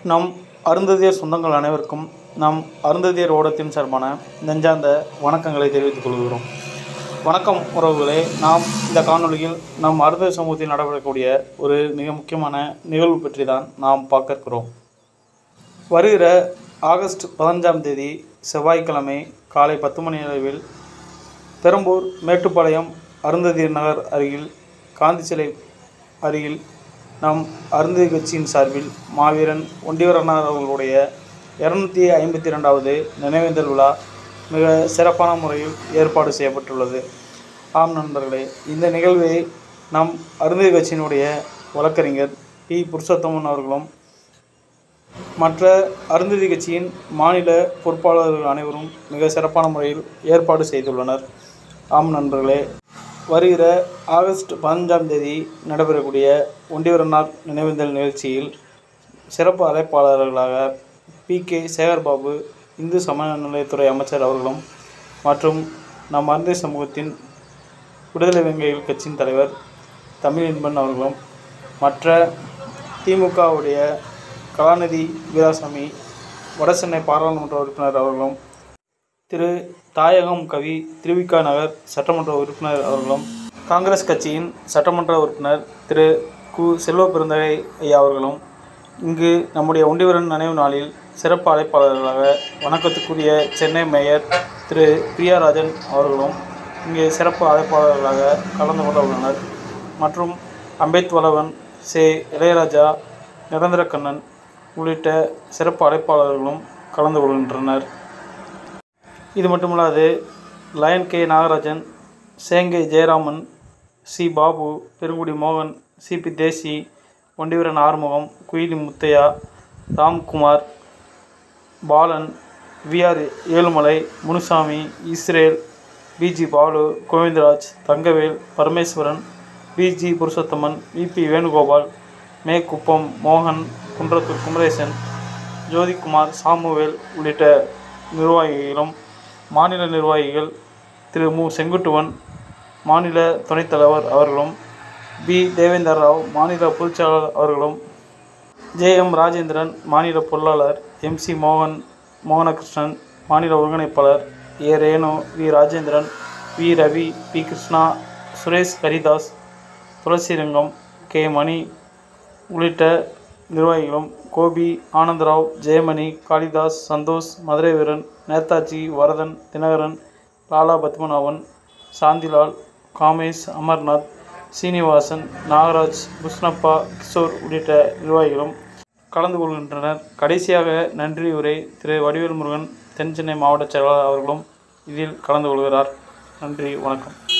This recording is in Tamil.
நம் அருந்ததியர் சொந்தங்கள் அனைவருக்கும் நம் அருந்ததியர் ஓடத்தின் சார்பான நெஞ்சார்ந்த வணக்கங்களை தெரிவித்துக் கொள்கிறோம் வணக்கம் உறவுகளே நாம் இந்த காணொளியில் நம் அருந்ததியர் சமூகத்தில் நடைபெறக்கூடிய ஒரு மிக முக்கியமான நிகழ்வு பற்றி தான் நாம் பார்க்க இருக்கிறோம் வருகிற ஆகஸ்ட் பதினஞ்சாம் தேதி செவ்வாய்க்கிழமை காலை பத்து மணி அளவில் பெரம்பூர் மேட்டுப்பாளையம் அருந்ததியர் நகர் அருகில் காந்தி சிலை அருகில் நம் அருந்ததி கட்சியின் சார்பில் மாவீரன் ஒண்டிவரனார் அவர்களுடைய இரநூத்தி ஐம்பத்தி ரெண்டாவது நினைவேந்தல் விழா மிக சிறப்பான முறையில் ஏற்பாடு செய்யப்பட்டுள்ளது ஆம் நண்பர்களே இந்த நிகழ்வை நம் அருந்ததி கட்சியினுடைய வழக்கறிஞர் பி புருஷோத்தமன் அவர்களும் மற்ற அருந்ததி கட்சியின் மாநில பொறுப்பாளர்கள் அனைவரும் மிக சிறப்பான முறையில் ஏற்பாடு செய்துள்ளனர் ஆம் நண்பர்களே வருகிற ஆகஸ்ட் பதினஞ்சாம் தேதி நடைபெறக்கூடிய ஒண்டிவரனார் நினைவேந்தல் நிகழ்ச்சியில் சிறப்பு அழைப்பாளர்களாக பி கே சேகர்பாபு இந்து சமநிலையத்துறை அமைச்சர் அவர்களும் மற்றும் நம் அருந்தை சமூகத்தின் விடுதலை வெங்கைகள் கட்சியின் தலைவர் தமிழின்பன் அவர்களும் மற்ற திமுகவுடைய கலாநிதி வீராசாமி வடசென்னை பாராளுமன்ற உறுப்பினர் அவர்களும் திரு தாயகம் கவி திருவிக்கா நகர் சட்டமன்ற உறுப்பினர் அவர்களும் காங்கிரஸ் கட்சியின் சட்டமன்ற உறுப்பினர் திரு கு செல்வ பெருந்தகை ஐயா அவர்களும் இங்கு நம்முடைய ஒண்டிவரன் நினைவு நாளில் சிறப்பு அழைப்பாளர்களாக வணக்கத்துக்குரிய சென்னை மேயர் திரு பிரியாராஜன் அவர்களும் இங்கே சிறப்பு அழைப்பாளர்களாக கலந்து கொள்ள உள்ளனர் மற்றும் அம்பேத் வளவன் சே இளையராஜா நிரந்தரக்கண்ணன் உள்ளிட்ட சிறப்பு அழைப்பாளர்களும் கலந்து கொள்கின்றனர் இது மட்டுமல்லாது lion K Nagarajan Sengai Jayaraman C Babu Perungudi மோகன் சிபி தேசி Ondiveeran Arumugam Kuyili Muthaiah Ramkumar Balan VR Ezhumalai Munusamy Israel PG Balu Govindaraj Thangavel Parameswaran PG Purushothaman VP Venugopal மே குப்பம் மோகன் குன்றத்தூர் குமரேசன் ஜோதிக்குமார் சாமுவேல் உள்ளிட்ட நிர்வாகிகளும் மாநில நிர்வாகிகள் திரு மு செங்குட்டுவன் மாநில துணைத் தலைவர் அவர்களும் பி தேவேந்தர் ராவ் மாநில பொதுச்செயலாளர் அவர்களும் ஜே எம் ராஜேந்திரன் மாநில பொருளாளர் எம் சி மோகன் மோகனகிருஷ்ணன் மாநில ஒருங்கிணைப்பாளர் A Renu V Rajendran V Ravi P Krishna Suresh Haridas Thulasirangam K Mani உள்ளிட்ட நிர்வாகிகளும் கோபி ஆனந்தராவ் ஜெயமணி காளிதாஸ் சந்தோஷ் மதுரை வீரன் நேதாஜி வரதன் தினகரன் லாலா பத்மநாபன் சாந்திலால் காமேஷ் அமர்நாத் சீனிவாசன் நாகராஜ் புஷ்ணப்பா கிஷோர் உள்ளிட்ட நிர்வாகிகளும் கலந்து கொள்கின்றனர் கடைசியாக நன்றி உரை திரு வடிவேல் முருகன் தென் சென்னை மாவட்ட செயலாளர் அவர்களும் இதில் கலந்து கொள்கிறார் நன்றி வணக்கம்